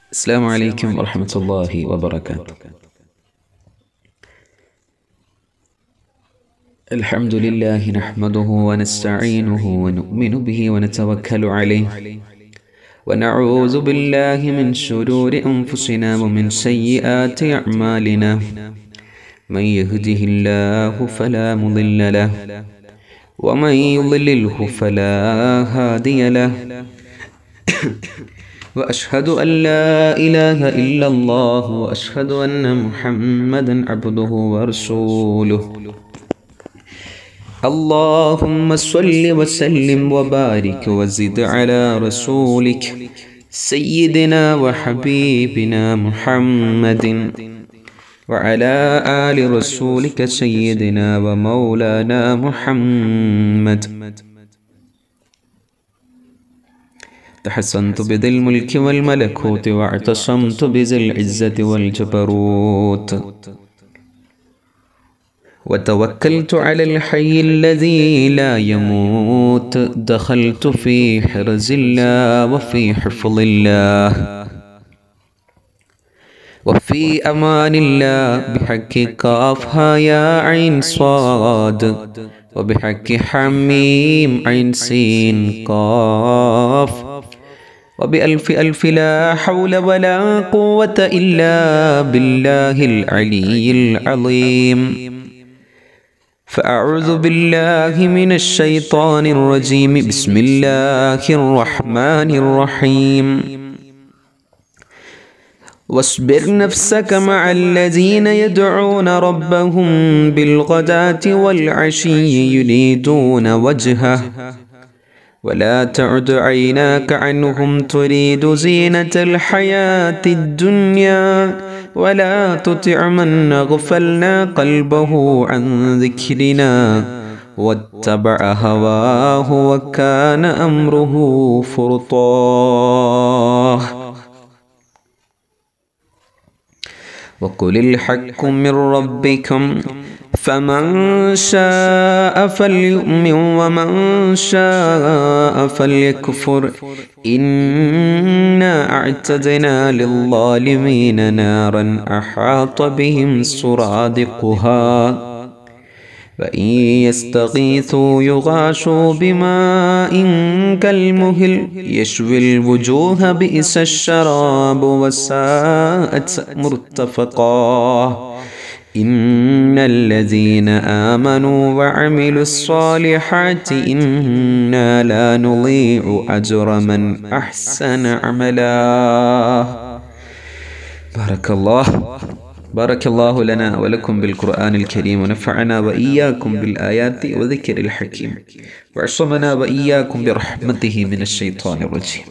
السلام عليكم ورحمة الله وبركاته الحمد لله نحمده ونستعينه ونؤمن به ونتوكل عليه ونعوذ بالله من شرور أنفسنا ومن سيئات أعمالنا من يهده الله فلا مضل له ومن يضلله فلا هادي له وأشهد أن لا إله إلا الله وأشهد أن محمدا عبده ورسوله اللهم صل وسلم وبارك وزد على رسولك سيدنا وحبيبنا محمد وعلى آل رسولك سيدنا ومولانا محمد تحسنت بذي الملك والملكوت واعتصمت بذي العزة والجبروت وتوكلت على الحي الذي لا يموت دخلت في حرز الله وفي حفظ الله وفي أمان الله بحق كافها يا عين صاد وبحق حميم عين سين قاف وبألف ألف لا حول ولا قوة إلا بالله العلي العظيم فأعوذ بالله من الشيطان الرجيم بسم الله الرحمن الرحيم واصبر نفسك مع الذين يدعون ربهم بالغداة والعشي يريدون وجهه ولا تعد عيناك عنهم تريد زينة الحياة الدنيا ولا تطع من أغفلنا قلبه عن ذكرنا واتبع هواه وكان أمره فرطاه وقل الحق من ربكم فمن شاء فليؤمن ومن شاء فليكفر إنا أعتدنا للظالمين نارا أحاط بهم سرادقها وإن يستغيثوا يغاشوا بماء كالمهل يشوي الوجوه بئس الشراب وساءت مرتفقا إن الذين آمنوا وعملوا الصالحات إنا لا نضيع أجر من أحسن عملا بارك الله بارك الله لنا ولكم بالقرآن الكريم ونفعنا وإياكم بالآيات وذكر الحكيم وعصمنا وإياكم برحمته من الشيطان الرجيم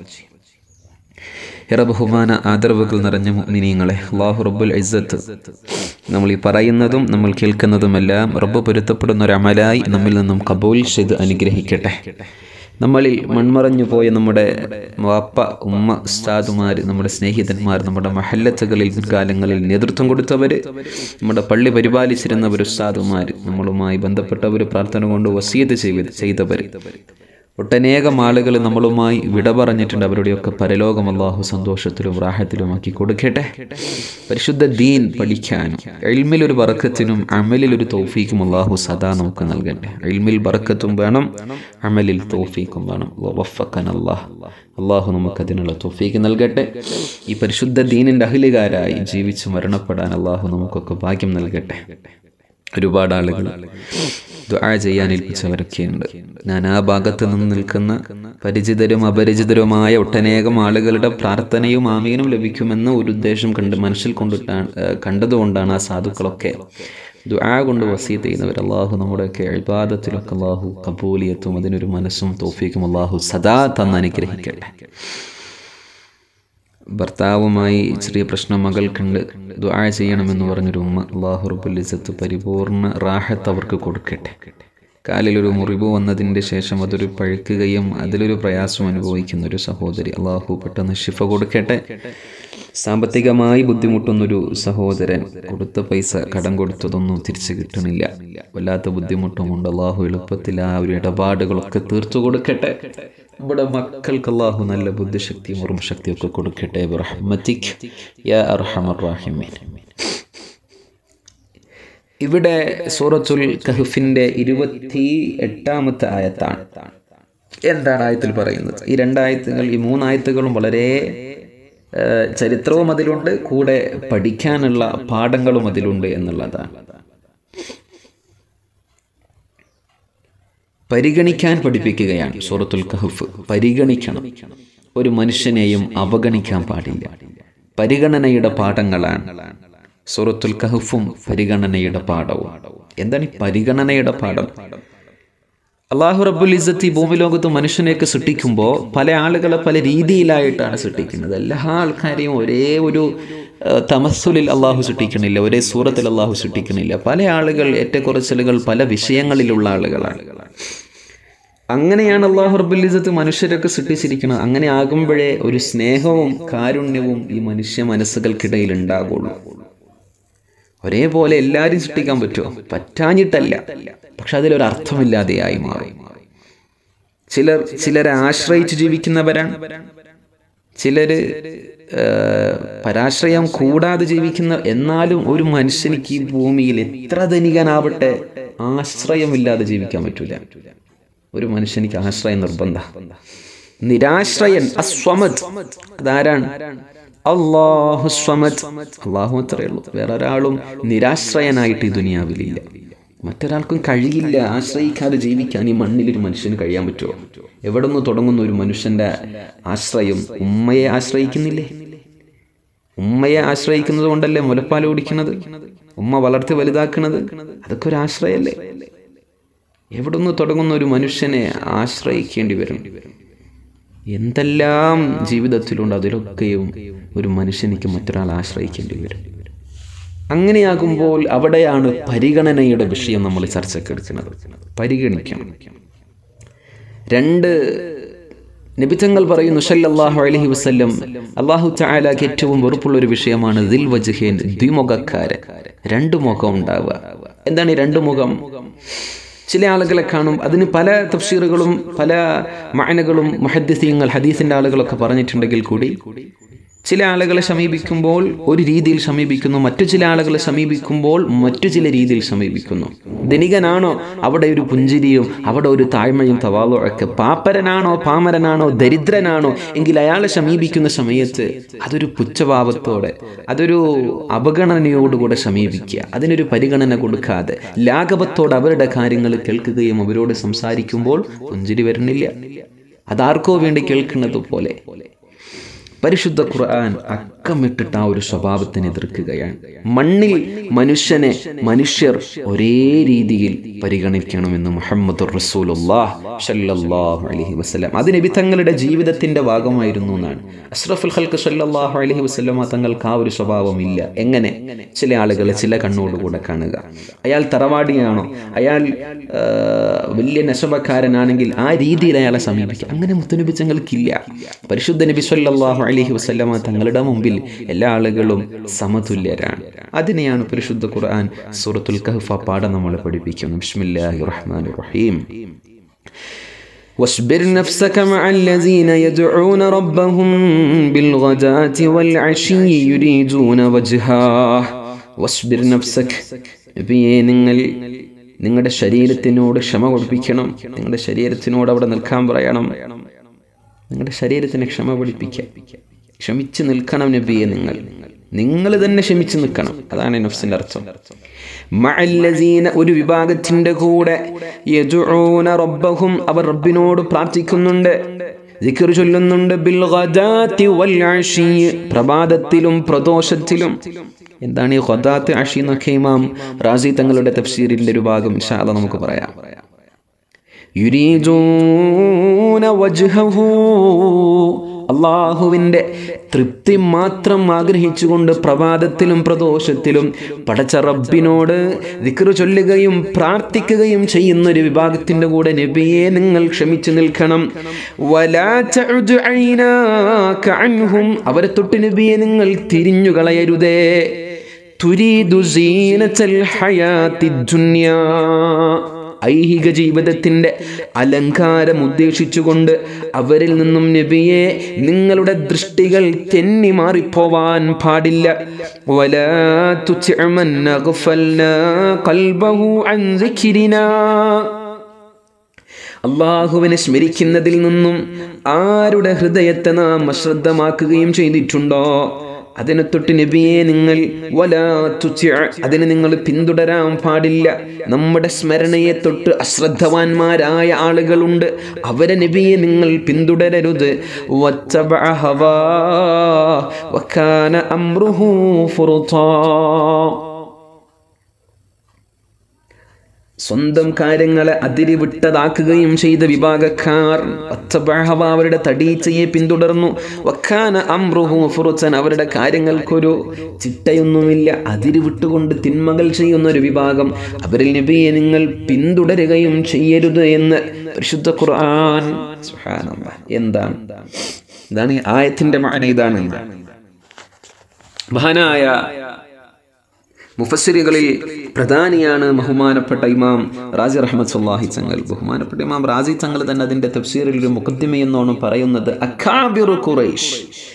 ഏറെ ബഹുമാന ആദരവുകൾ നിറഞ്ഞ മുഅ്മിനീങ്ങളെ അള്ളാഹു റബ്ബുൽ ഇസ്സത്ത് നമ്മൾ ഈ പറയുന്നതും നമ്മൾ കേൾക്കുന്നതുമെല്ലാം റബ്ബ് പൊരുത്തപ്പെടുന്ന ഒരു അമലായി നമ്മിൽ നിന്നും കബൂൽ ചെയ്ത് അനുഗ്രഹിക്കട്ടെ നമ്മളിൽ മൺമറഞ്ഞു പോയ നമ്മുടെ വാപ്പ ഉമ്മ ഉസ്താദുമാർ നമ്മുടെ സ്നേഹിതന്മാർ നമ്മുടെ മഹല്ലത്തുകളിൽ മുൻകാലങ്ങളിൽ നേതൃത്വം കൊടുത്തവർ നമ്മുടെ പള്ളി പരിപാലിച്ചിരുന്നവർ ഉസ്താദുമാർ നമ്മളുമായി ബന്ധപ്പെട്ടവർ പ്രാർത്ഥന കൊണ്ട് വസീത് ചെയ്ത് ചെയ്തവർ ഒട്ടനേകം ആളുകൾ നമ്മളുമായി വിട പറഞ്ഞിട്ടുണ്ട് അവരുടെയൊക്കെ പരലോകം അള്ളാഹു സന്തോഷത്തിലും റാഹത്തിലുമാക്കി കൊടുക്കട്ടെ പരിശുദ്ധ ദീൻ പഠിക്കാനും എൽമിൽ ഒരു ബറക്കത്തിനും അമലിൽ ഒരു തോഫീക്കും അള്ളാഹു സദാ നമുക്ക് നൽകട്ടെ എൽമിൽ ബറക്കത്തും വേണം അമലിൽ തോഫീക്കും വേണം വഫക്കൻ അള്ളാഹ് അള്ളാഹു നമുക്ക് അതിനുള്ള തോഫീക്ക് നൽകട്ടെ ഈ പരിശുദ്ധ ദീനിൻ്റെ അഹിലുകാരായി ജീവിച്ച് മരണപ്പെടാൻ അള്ളാഹു നമുക്കൊക്കെ ഭാഗ്യം നൽകട്ടെ ഒരുപാട് ആളുകൾ ദുആ ചെയ്യാൻ ഏൽപ്പിച്ചവരൊക്കെയുണ്ട് ഞാൻ ആ ഭാഗത്ത് നിന്ന് നിൽക്കുന്ന പരിചിതരും അപരിചിതരുമായ ഒട്ടനേകം ആളുകളുടെ പ്രാർത്ഥനയും ആമീനും ലഭിക്കുമെന്ന് ഒരു ഉദ്ദേശം കണ്ട് മനസ്സിൽ കൊണ്ടിട്ടാണ് കണ്ടതുകൊണ്ടാണ് ആ സാധുക്കളൊക്കെ ദുആ കൊണ്ട് വസീത്ത് ചെയ്യുന്നവർ അള്ളാഹു നമ്മുടെയൊക്കെ അഴിബാദത്തിലൊക്കെ അള്ളാഹു കബൂലിയത്തും അതിനൊരു മനസ്സും തോഫീക്കും അള്ളാഹു സദാ തന്ന് അനുഗ്രഹിക്കട്ടെ ഭർത്താവുമായി ചെറിയ പ്രശ്നം മകൾക്കുണ്ട് ദുആ ചെയ്യണമെന്ന് പറഞ്ഞൊരു ഉമ്മ അള്ളാഹു റബുലിസത്ത് പരിപൂർണ റാഹത്ത് അവർക്ക് കൊടുക്കട്ടെ കാലിലൊരു മുറിവ് വന്നതിൻ്റെ ശേഷം അതൊരു പഴുക്കുകയും അതിലൊരു പ്രയാസം അനുഭവിക്കുന്ന ഒരു സഹോദരി അള്ളാഹു പെട്ടെന്ന് ശിഫ കൊടുക്കട്ടെ സാമ്പത്തികമായി ബുദ്ധിമുട്ടുന്നൊരു സഹോദരൻ കൊടുത്ത പൈസ കടം കൊടുത്തതൊന്നും തിരിച്ചു കിട്ടണില്ല വല്ലാത്ത ബുദ്ധിമുട്ടുമുണ്ട് അള്ളാഹു എളുപ്പത്തിൽ ആ ഒരു ഇടപാടുകളൊക്കെ തീർത്തു കൊടുക്കട്ടെ നമ്മുടെ മക്കൾക്ക് അള്ളാഹു നല്ല ബുദ്ധിശക്തിയും ഓർമ്മശക്തിയും ഒക്കെ കൊടുക്കട്ടെ റഹ്മത്തിക് യാ അർഹമർ റാഹിമീൻ ഇവിടെ സൂറത്തുൽ കഹഫിന്റെ ഇരുപത്തി എട്ടാമത്തെ ആയത്താണ് എന്താണ് ആയത്തിൽ പറയുന്നത് ഈ രണ്ടായത്തുകൾ ഈ മൂന്നായത്തുകളും വളരെ ഏഹ്, ചരിത്രവും അതിലുണ്ട് കൂടെ പഠിക്കാനുള്ള പാഠങ്ങളും അതിലുണ്ട് എന്നുള്ളതാണ് പരിഗണിക്കാൻ പഠിപ്പിക്കുകയാണ് സൂറത്തുൽ കഹഫ് പരിഗണിക്കണം ഒരു മനുഷ്യനെയും അവഗണിക്കാൻ പാടില്ല പരിഗണനയുടെ പാഠങ്ങളാണ് സൂറത്തുൽ കഹഫും പരിഗണനയുടെ പാഠവും എന്താണ് ഈ പരിഗണനയുടെ പാഠം അള്ളാഹു റബ്ബുൽ ഇസത്ത് ഈ ഭൂമി ലോകത്ത് മനുഷ്യനെയൊക്കെ സൃഷ്ടിക്കുമ്പോൾ പല ആളുകളെ പല രീതിയിലായിട്ടാണ് സൃഷ്ടിക്കുന്നത് എല്ലാ ആൾക്കാരെയും ഒരേ ഒരു ഏഹ്, തമസ്സുലിൽ അള്ളാഹു സൃഷ്ടിക്കണില്ല ഒരേ സൂറത്തിൽ അള്ളാഹു സൃഷ്ടിക്കണില്ല പല ആളുകൾ ഏറ്റക്കുറച്ചിലുകൾ പല വിഷയങ്ങളിലുള്ള ആളുകളാണ് അങ്ങനെയാണ് അള്ളാഹു റബ്ബുൽ ഇസത്ത് മനുഷ്യരൊക്കെ സൃഷ്ടിച്ചിരിക്കുന്നത് അങ്ങനെ ആകുമ്പോഴേ ഒരു സ്നേഹവും കാരുണ്യവും ഈ മനുഷ്യ മനസ്സുകൾക്കിടയിൽ ഉണ്ടാകുള്ളൂ ഒരേപോലെ എല്ലാവരും സൃഷ്ടിക്കാൻ പറ്റുമോ പറ്റാഞ്ഞിട്ടല്ല പക്ഷെ അതിലൊരു അർത്ഥമില്ലാതെയായി മാറും ചിലർ ചിലരെ ആശ്രയിച്ച് ജീവിക്കുന്നവരാണ് ചിലര് ഏഹ്, പരാശ്രയം കൂടാതെ ജീവിക്കുന്ന എന്നാലും ഒരു മനുഷ്യനിക്ക് ഈ ഭൂമിയിൽ എത്ര ധനികനാവട്ടെ ആശ്രയമില്ലാതെ ജീവിക്കാൻ പറ്റൂല ഒരു മനുഷ്യനിക്ക് ആശ്രയം നിർബന്ധ നിരാശ്രയൻ അസ്വമത് അതാരാണ് അള്ളാഹു സ്വമത് അള്ളാഹു മാത്രമേ ഉള്ളൂ വേറെ ഒരാളും നിരാശ്രയനായിട്ട് ഈ ദുനിയാവിലില്ല മറ്റൊരാൾക്കും കഴിയില്ല ആശ്രയിക്കാതെ ജീവിക്കാൻ ഈ മണ്ണിൽ ഒരു മനുഷ്യന് കഴിയാൻ പറ്റുമോ എവിടെ നിന്ന് തുടങ്ങുന്ന ഒരു മനുഷ്യന്റെ ആശ്രയം ഉമ്മയെ ആശ്രയിക്കുന്നില്ലേ ഉമ്മയെ ആശ്രയിക്കുന്നത് കൊണ്ടല്ലേ മുലപ്പാൽ ഓടിക്കുന്നത് ഉമ്മ വളർത്തി വലുതാക്കുന്നത് അതൊക്കെ ഒരു ആശ്രയല്ലേ എവിടുന്ന് തുടങ്ങുന്ന ഒരു മനുഷ്യനെ ആശ്രയിക്കേണ്ടി വരും എന്തെല്ലാം ജീവിതത്തിലുണ്ട് അതിലൊക്കെയും ഒരു മനുഷ്യനിക്ക് മറ്റൊരാൾ ആശ്രയിക്കേണ്ടി വരും അങ്ങനെയാകുമ്പോൾ അവിടെയാണ് പരിഗണനയുടെ വിഷയം നമ്മൾ ചർച്ചയ്ക്ക് എടുക്കുന്നത് പരിഗണിക്കണം രണ്ട് നിബിത്തങ്ങൾ പറയുന്നു സല്ലല്ലാഹു അലൈഹി വസല്ലം അള്ളാഹു തആലാക്ക് ഏറ്റവും വെറുപ്പുള്ള ഒരു വിഷയമാണ് ദിൽ വജ്ഹേൻ ദ്വിമുഖക്കാരൻ രണ്ട് മുഖം ഉണ്ടാവുക എന്താണ് ഈ രണ്ട് മുഖം ചില ആളുകളെ കാണും അതിന് പല തഫ്സീറുകളും പല മാനകളും മഹദ്ദിസീങ്ങൾ ഹദീസിന്റെ ആളുകളൊക്കെ പറഞ്ഞിട്ടുണ്ടെങ്കിൽ കൂടി ചില ആളുകളെ സമീപിക്കുമ്പോൾ ഒരു രീതിയിൽ സമീപിക്കുന്നു മറ്റു ചില ആളുകളെ സമീപിക്കുമ്പോൾ മറ്റു ചില രീതിയിൽ സമീപിക്കുന്നു ധനികനാണോ അവിടെ ഒരു പുഞ്ചിരിയും അവിടെ ഒരു താഴ്മയും തവാലോ ഒക്കെ പാപ്പരനാണോ പാമരനാണോ ദരിദ്രനാണോ എങ്കിൽ അയാളെ സമീപിക്കുന്ന സമയത്ത് അതൊരു പുച്ഛഭാവത്തോടെ അതൊരു അവഗണനയോടുകൂടെ സമീപിക്കുക അതിനൊരു പരിഗണന കൊടുക്കാതെ ലാഘവത്തോടെ അവരുടെ കാര്യങ്ങൾ കേൾക്കുകയും അവരോട് സംസാരിക്കുമ്പോൾ പുഞ്ചിരി വരുന്നില്ല അതാർക്കോ വേണ്ടി കേൾക്കുന്നത് പോലെ പരിശുദ്ധ ഖുർആൻ അക്കമിട്ടിട്ട് ആ ഒരു സ്വഭാവത്തിനെ എതിർക്കുകയാണ് മണ്ണിൽ മനുഷ്യനെ മനുഷ്യർ ഒരേ രീതിയിൽ പരിഗണിക്കണമെന്ന് മുഹമ്മദ് റസൂലുല്ലാഹ് അലൈഹി വസ്ലം അത് നബി തങ്ങളുടെ ജീവിതത്തിന്റെ ഭാഗമായിരുന്നു എന്നാണ് അഷ്റഫുൽ ഖൽക്ക് സല്ലല്ലാഹു അലൈഹി വസ്ലമ തങ്ങൾക്ക് ആ ഒരു സ്വഭാവം ഇല്ല എങ്ങനെ ചില ആളുകളെ ചില കണ്ണോടുകൂടെ കാണുക അയാൾ തറവാടിയാണോ അയാൾ ആ, വലിയ നശബക്കാരനാണെങ്കിൽ ആ രീതിയിൽ അയാളെ സമീപിക്കുക അങ്ങനെ മുത്തുനബിച്ചങ്ങൾക്കില്ല പരിശുദ്ധ നബി സല്ലല്ലാഹു അലൈഹി വസല്ലമ തങ്ങളുടെ മുമ്പിൽ എല്ലാ ആളുകളും സമതുല്യരാണ് അതിനെയാണ് പരിശുദ്ധ ഖുർആൻ സൂറത്തുൽ കഹ്ഫ പാഠം നമ്മളെ പഠിപ്പിക്കുന്നത് ബിസ്മില്ലാഹിർ റഹ്മാനിർ റഹീം واصبر نفسك مع الذين يدعون ربهم بالغداة والعشي يريدون وجهه واصبر نفسك നബിയെ നിങ്ങൾ നിങ്ങളുടെ ശരീരത്തിനോട് ക്ഷമ പഠിപ്പിക്കണം നിങ്ങളുടെ ശരീരത്തിനോട് അവിടെ നിൽക്കാൻ പറയണം നിങ്ങളുടെ ശരീരത്തിന് ക്ഷമ പഠിപ്പിക്കുക ക്ഷമിച്ച് നിൽക്കണം നബിയെ നിങ്ങൾ നിങ്ങൾ തന്നെ ക്ഷമിച്ച് നിൽക്കണം അതാണ് നഫ്സിന്റെ അർത്ഥം മഅല്ലസീന ഒരു വിഭാഗത്തിന്റെ കൂടെ യദുഊന റബ്ബഹും അവർ റബ്ബിനോട് പ്രാർത്ഥിക്കുന്നുണ്ട് ദിക്ർ ചൊല്ലുന്നുണ്ട് ബിൽ ഗദാത്തി വൽ അശീ പ്രഭാതത്തിലും പ്രദോഷത്തിലും എന്താണ് ഈ ഖദാത്ത് അഷി എന്നൊക്കെ ഇമാം റാസി തങ്ങളുടെ തഫ്സീറിന്റെ ഒരു ഭാഗം ഇൻഷാ അല്ലാഹ് നമുക്ക് പറയാം യുരീജൂന വജ്ഹഹു അള്ളാഹുവിൻ്റെ തൃപ്തി മാത്രം ആഗ്രഹിച്ചുകൊണ്ട് പ്രഭാതത്തിലും പ്രദോഷത്തിലും പടച്ച റബ്ബിനോട് ദിക്റ് ചൊല്ലുകയും പ്രാർത്ഥിക്കുകയും ചെയ്യുന്ന ഒരു വിഭാഗത്തിൻ്റെ കൂടെ നബിയെ നിങ്ങൾ ക്ഷമിച്ചു നിൽക്കണം വലാ തഉദ് ഐനാക അൻഹും അവരെ തൊട്ട് നബിയെ നിങ്ങൾ തിരിഞ്ഞു കളയരുതേ തുരീദു സീനത്തൽ ഹയാത്തി ദുനിയാ ഐഹിക ജീവിതത്തിന്റെ അലങ്കാരം ഉദ്ദേശിച്ചുകൊണ്ട് അവരിൽ നിന്നും നബിയെ നിങ്ങളുടെ ദൃഷ്ടികൾ തെന്നി മാറിപ്പോവാൻ പാടില്ല ولا تطع من أغفلنا قلبه عن ذكرنا അള്ളാഹുവിനെ സ്മരിക്കുന്നതിൽ നിന്നും ആരുടെ ഹൃദയത്തെ നാം അശ്രദ്ധമാക്കുകയും ചെയ്തിട്ടുണ്ടോ അതിനെ തൊട്ട് നബിയെ നിങ്ങൾ വലാ തുച്യ അതിനെ നിങ്ങൾ പിന്തുടരാൻ പാടില്ല നമ്മുടെ സ്മരണയെ തൊട്ട് അശ്രദ്ധവാന്മാരായ ആളുകളുണ്ട് അവരെ നബിയെ നിങ്ങൾ പിന്തുടരരുത് വത്തബഅ ഹവാ വക്കാന അംറുഹു ഫുറുതാ സ്വന്തം കാര്യങ്ങളെ അതിരിവിട്ടതാക്കുകയും ചെയ്ത വിഭാഗക്കാർ ഒത്തബഹവ അവരുടെ തടീച്ചയെ പിന്തുടർന്നു വക്കാന അമ്രുഹു ഫുറുച്ചൻ അവരുടെ കാര്യങ്ങൾക്കൊരു ചിട്ടയൊന്നുമില്ല അതിരിവിട്ടുകൊണ്ട് തിന്മകൾ ചെയ്യുന്ന ഒരു വിഭാഗം അവരിൽ നബിയെ നിങ്ങൾ പിന്തുടരുകയും ചെയ്യരുത് എന്ന് പരിശുദ്ധ ഖുർആൻ സുബ്ഹാനല്ലാഹ്. എന്താണ് ഇതാണ് ഈ ആയത്തിന്റെ മാന ഇതാണ് മഹാനായ മുഫസ്സിരികളിൽ പ്രധാനിയാണ് ബഹുമാനപ്പെട്ട ഇമാം റാജി റഹ്മത്ത് സുല്ലാഹി തങ്ങൾ ബഹുമാനപ്പെട്ട ഇമാം റാജി തങ്ങൾ തന്നെ അതിൻ്റെ തഫ്സീറിൽ ഒരു മുഖദ്ദിമയെന്നോണം പറയുന്നത് അക്കാബിറു ഖുറൈഷ്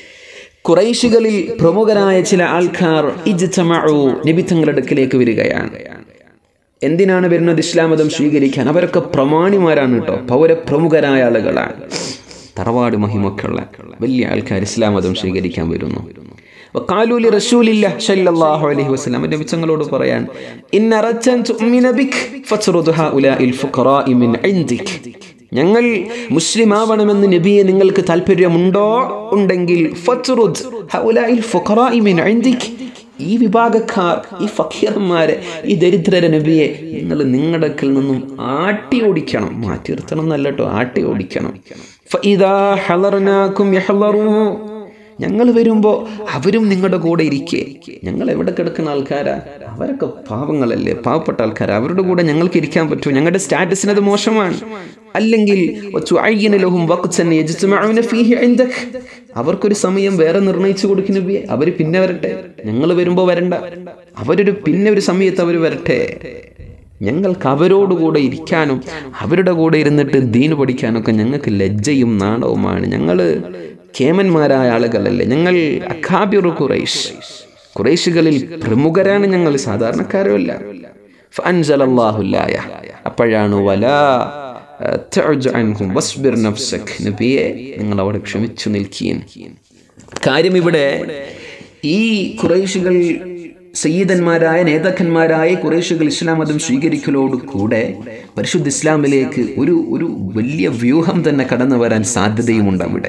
ഖുറൈശികളിൽ പ്രമുഖരായ ചില ആൾക്കാർ ഇജ്തമഉ നബി തങ്ങളുടെ അടുക്കിലേക്ക് വരികയാണ് എന്തിനാണ് വരുന്നത് ഇസ്ലാം മതം സ്വീകരിക്കാൻ അവരൊക്കെ പ്രമാണിമാരാണ് കേട്ടോ പൗരപ്രമുഖരായ ആളുകളാണ് തറവാട് മഹിമൊക്കെയുള്ള വലിയ ആൾക്കാർ ഇസ്ലാം മതം സ്വീകരിക്കാൻ വരുന്നു വഖാലൂലി റസൂലില്ല സല്ലല്ലാഹു അലൈഹി വസല്ലം നബി തങ്ങളോട് പറയാൻ ഇന്ന റജൻ തുഅ്മിന ബിക് ഫത്റുദ് ഹഉലാഇൽ ഫുഖറാഇ മിൻ ഇൻദിക് ഞങ്ങൾ മുസ്ലിം ആവണമെന്ന് നബിയെ നിങ്ങൾക്ക് താല്പര്യമുണ്ടോ ഉണ്ടെങ്കിൽ ഫത്റുദ് ഹഉലാഇൽ ഫുഖറാഇ മിൻ ഇൻദിക് ഈ വിഭാഗക്കാർ ഈ ഫക്കീർമാരെ ഈ ദരിദ്രര നബിയെ നിങ്ങൾ നിങ്ങളുടെ അടുക്കൽ നിന്നും ആട്ടി ഓടിക്കണം മാറ്റി നിർത്തണം എന്നല്ല കേട്ടോ ആട്ടി ഓടിക്കണം ഫഇദാ ഹളർനാകും യഹ്ളറൂ ഞങ്ങൾ വരുമ്പോൾ അവരും നിങ്ങളുടെ കൂടെ ഇരിക്കേ ഞങ്ങൾ എവിടെ കിടക്കുന്ന ആൾക്കാരാ അവരൊക്കെ പാവങ്ങളല്ലേ പാവപ്പെട്ട ആൾക്കാരാ അവരുടെ കൂടെ ഞങ്ങൾക്ക് ഇരിക്കാൻ പറ്റുമോ ഞങ്ങളുടെ സ്റ്റാറ്റസിന് അത് മോശമാണ് അല്ലെങ്കിൽ വച്ചുഅയ്യനലഹും വഖ്തൻ യജ്തമഉന ഫീഹി ഇൻദക് അവർക്കൊരു സമയം വേറെ നിർണയിച്ചു കൊടുക്കുന്ന അവർ പിന്നെ വരട്ടെ ഞങ്ങൾ വരുമ്പോൾ വരണ്ട അവരൊരു പിന്നെ ഒരു സമയത്ത് അവർ വരട്ടെ ഞങ്ങൾക്ക് അവരോടുകൂടെ ഇരിക്കാനും അവരുടെ കൂടെ ഇരുന്നിട്ട് ദീന് പഠിക്കാനൊക്കെ ഞങ്ങൾക്ക് ലജ്ജയും നാണവുമാണ് ഞങ്ങൾ കേമന്മാരായ ആളുകളല്ലേ ഞങ്ങൾ അഖാബിറു ഖുറൈഷ് ഖുറൈശുകളിൽ പ്രമുഖരാണ് ഞങ്ങൾ സാധാരണക്കാരുമല്ല ഫഅൻസലല്ലാഹുല്ലായ അപ്പോഴാണ് വലാ തഅജ് അൻഹും വസ്ബിർ നഫ്സക് നബിയെ നിങ്ങൾ അവിടെ ക്ഷമിച്ചു നിൽക്കുകയും കാര്യം ഇവിടെ ഈ ഖുറൈശുകൾ സയ്യിദന്മാരായ നേതാക്കന്മാരായ കുറേശുകൾ ഇസ്ലാം മതം സ്വീകരിക്കലോട് കൂടെ പരിശുദ്ധ ഇസ്ലാമിലേക്ക് ഒരു ഒരു വലിയ വ്യൂഹം തന്നെ കടന്നു വരാൻ സാധ്യതയുമുണ്ട് അവിടെ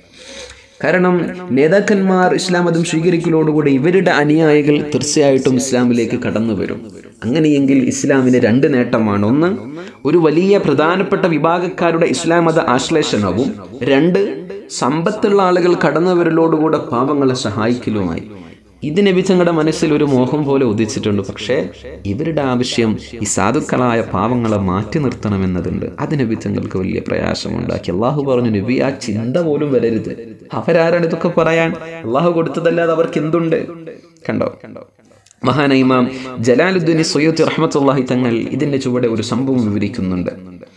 കാരണം നേതാക്കന്മാർ ഇസ്ലാം മതം സ്വീകരിക്കലോടുകൂടി ഇവരുടെ അനുയായികൾ തീർച്ചയായിട്ടും ഇസ്ലാമിലേക്ക് കടന്നു വരും അങ്ങനെയെങ്കിൽ ഇസ്ലാമിന് രണ്ട് നേട്ടമാണ് ഒന്ന് ഒരു വലിയ പ്രധാനപ്പെട്ട വിഭാഗക്കാരുടെ ഇസ്ലാം മത ആശ്ലേഷണവും രണ്ട് സമ്പത്തുള്ള ആളുകൾ കടന്നു വരലോടുകൂടെ പാവങ്ങളെ സഹായിക്കലുമായി ഇത് നബിച്ചങ്ങളുടെ മനസ്സിൽ ഒരു മോഹം പോലെ ഉദിച്ചിട്ടുണ്ട് പക്ഷേ ഇവരുടെ ആവശ്യം ഈ സാധുക്കളായ പാവങ്ങളെ മാറ്റി നിർത്തണമെന്നതുണ്ട് അത് നബിച്ചങ്ങൾക്ക് വലിയ പ്രയാസമുണ്ടാക്കി അള്ളാഹു പറഞ്ഞു നബി ആ ചിന്ത പോലും വരരുത് അവരാരാണ് ഇതൊക്കെ പറയാൻ അള്ളാഹു കൊടുത്തതല്ലാതെ അവർക്ക് എന്തുണ്ട് കണ്ടോ മഹാന ഇമാം ജലാലുദ്ദീൻ സൊയ്യത്ത് റഹ്മത്തുള്ളാഹി തങ്ങൾ ഇതിന്റെ ചുവടെ ഒരു സംഭവം വിവരിക്കുന്നുണ്ട്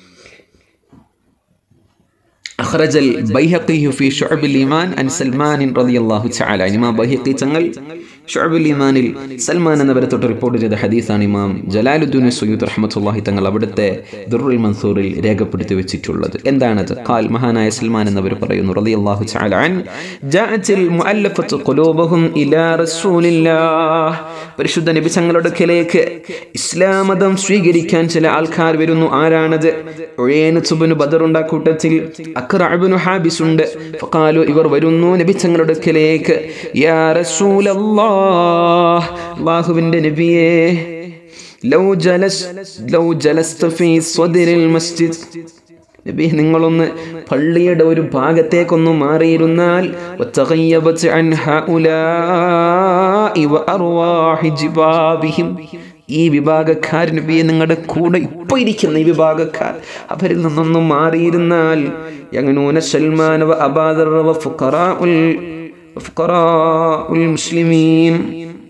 أخرج البيهقي في شعب الإيمان عن سلمان رضي الله تعالى إمام بيهقي تنقل شعب الإيمان സൽമാൻ എന്നവരെ തൊട്ട് റിപ്പോർട്ട് ചെയ്ത ഹദീസാണ് ഇമാം ജലാലുദ്ദീൻ സയ്യൂദ് റഹ്മത്തുള്ളാഹി തങ്ങൾ അവിടുത്തെ ദുറുൽ മൻസൂറിൽ രേഖപ്പെടുത്തി വെച്ചിട്ടുള്ളത് എന്താണത് ഖാൽ മഹാനായ സൽമാൻ എന്നവർ പറയുന്നു റളിയല്ലാഹു തആല അൻ ജാഅത്തിൽ മുഅല്ലഫത്തു ഖുലൂബുഹും ഇലാ റസൂലില്ലാഹ് പരിശുദ്ധ നബി തങ്ങളുടെ അടുക്കലേക്ക് ഇസ്ലാം മതം സ്വീകരിക്കാൻ ചില ആൾക്കാർ വരുന്നു ആരാണത് ഉഴേനുസുബിന് ബദറുണ്ട കൂട്ടത്തിൽ അക്രഅബിനു ഹാബിസ് ഉണ്ട് ഫഖാലു ഇവർ വരുന്നു നബി തങ്ങളുടെ അടുക്കലേക്ക് യാ റസൂലല്ലാഹ് അല്ലാഹുവിൻ്റെ നബിയേ ലൗ ജലസ് ലൗ ജലസ്ത ഫീ സ്വദിരിൽ മസ്ജിദ് നബി നിങ്ങളൊന്ന് പള്ളിയുടെ ഒരു ഭാഗത്തേക്കൊന്ന് മാറിയിരുന്നാൽ وتغيبت عن هؤلاء وأرواح جبابهم ഈ വിഭാഗക്കാർ നബിയെ നിങ്ങളുടെ കൂടെ ഇപ്പൊ ഇരിക്കുന്ന ഈ വിഭാഗക്കാർ അവരിൽ നിന്നൊന്നും മാറിയിരുന്നാൽ യങ്ങനൂന സൽമാൻ വ അബാദർ വ ഫുഖറാഉൽ ഫുഖറാഉൽ മുസ്ലിമീൻ